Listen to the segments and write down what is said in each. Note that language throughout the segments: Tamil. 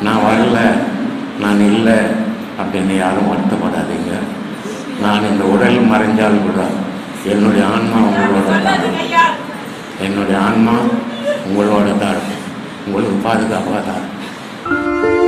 நான் வரல நான் இல்லை அப்படின்னு யாரும் வருத்தப்படாதீங்க நான் இந்த உடல் மறைஞ்சால் கூட என்னுடைய ஆன்மா உங்களோட தான் இருக்கும். என்னுடைய ஆன்மா உங்களோட தான் இருக்கும் உங்களுக்கு பாதுகாப்பாக தான் இருக்கும்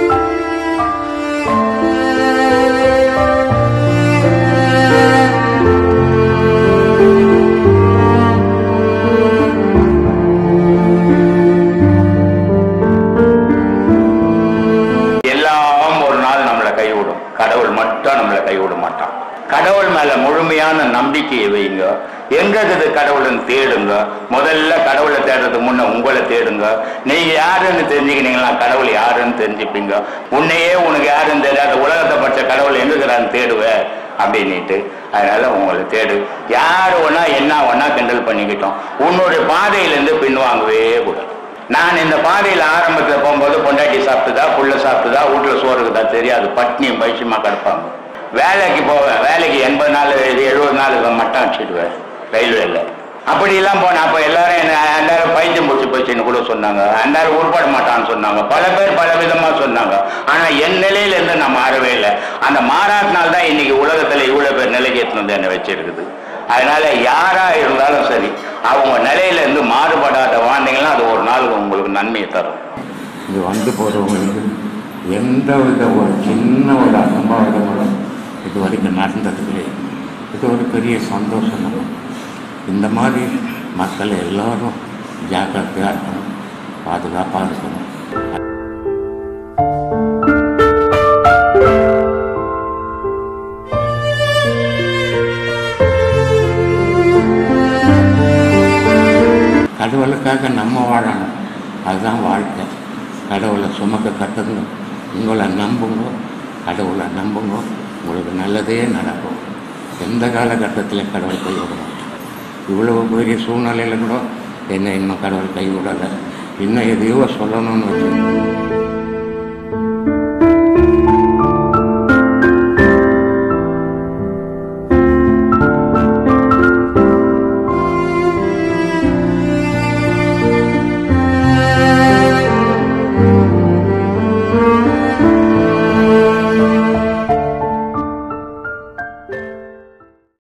எல்லாம் ஒரு நாள் நம்மளை கைவிடும் கடவுள் மட்டும் நம்மளை கைவிட மாட்டான் கடவுள் மேல முழுமையான நம்பிக்கையை வைங்க எங்க இருக்குது கடவுள்னு தேடுங்க முதல்ல கடவுளை தேடுறதுக்கு முன்ன உங்களை தேடுங்க நீங்க யாருன்னு தெரிஞ்சுக்கினீங்களா கடவுள் யாருன்னு தெரிஞ்சுப்பீங்க உன்னையே உனக்கு யாருன்னு தெரியாத உலகத்தை படைச்ச கடவுள் எங்க இருக்கிறான்னு தேடுவ அப்படின்னுட்டு அதனால உங்களை தேடு யார் ஒன்னா என்ன ஒன்னா கிண்டல் பண்ணிக்கிட்டோம் உன்னுடைய பாதையிலேருந்து பின்வாங்கவே கூடாது நான் இந்த பாதையில் ஆரம்பத்தில் போகும்போது பொண்டாட்டி சாப்பிட்டுதா புள்ள சாப்பிட்டுதா வீட்டில் சோறு இருக்குதா தெரியாது பட்னியும் பைசியமாக கிடப்பாங்க வேலைக்கு போவேன் வேலைக்கு எண்பது நாள் எழுபது நாள் மட்டம் வச்சுடுவேன் ரயில்வேல அப்படிலாம் போனேன் அப்போ எல்லாரும் என்ன அண்டாரம் பைத்தியம் பிடிச்சி போச்சுன்னு கூட சொன்னாங்க அண்டாரம் உருப்பட மாட்டான்னு சொன்னாங்க பல பேர் பல விதமாக சொன்னாங்க ஆனால் என் நிலையிலேருந்து நான் மாறவே இல்லை அந்த மாறாட்டினால தான் இன்னைக்கு உலகத்தில் இவ்வளோ பேர் நிலைக்கு எடுத்துன்னு வந்து என்னை வச்சிருக்குது அதனால யாரா இருந்தாலும் சரி அவங்க நிலையில இருந்து மாறுபடாத வாழ்ந்தீங்கன்னா அது ஒரு நாள் உங்களுக்கு நன்மையை தரும் இது வந்து போகிறவங்களுக்கு எந்த வித ஒரு சின்ன ஒரு அசம்பாவிதம் கூட இது வரைக்கும் நடந்ததில்லை இது ஒரு பெரிய சந்தோஷம் நமக்கு. இந்த மாதிரி மக்கள் எல்லாரும் ஜாக்கிரதையாக இருக்கணும் பாதுகாப்பாக இருக்கணும் கடவுளுக்காக நம்ம வாழணும் அதுதான் வாழ்க்கை கடவுளை சுமக்க கற்றுங்க உங்களை நம்புங்க கடவுளை நம்புங்க உங்களுக்கு நல்லதே நடக்கும் எந்த காலகட்டத்தில் கடவுள் கைவிட மாட்டார் இவ்வளவு பெரிய சூழ்நிலையில் கூட என்னை இன்னும் கடவுள் கைவிடலை இன்னும் எதையோ சொல்லணும்னு வச்சு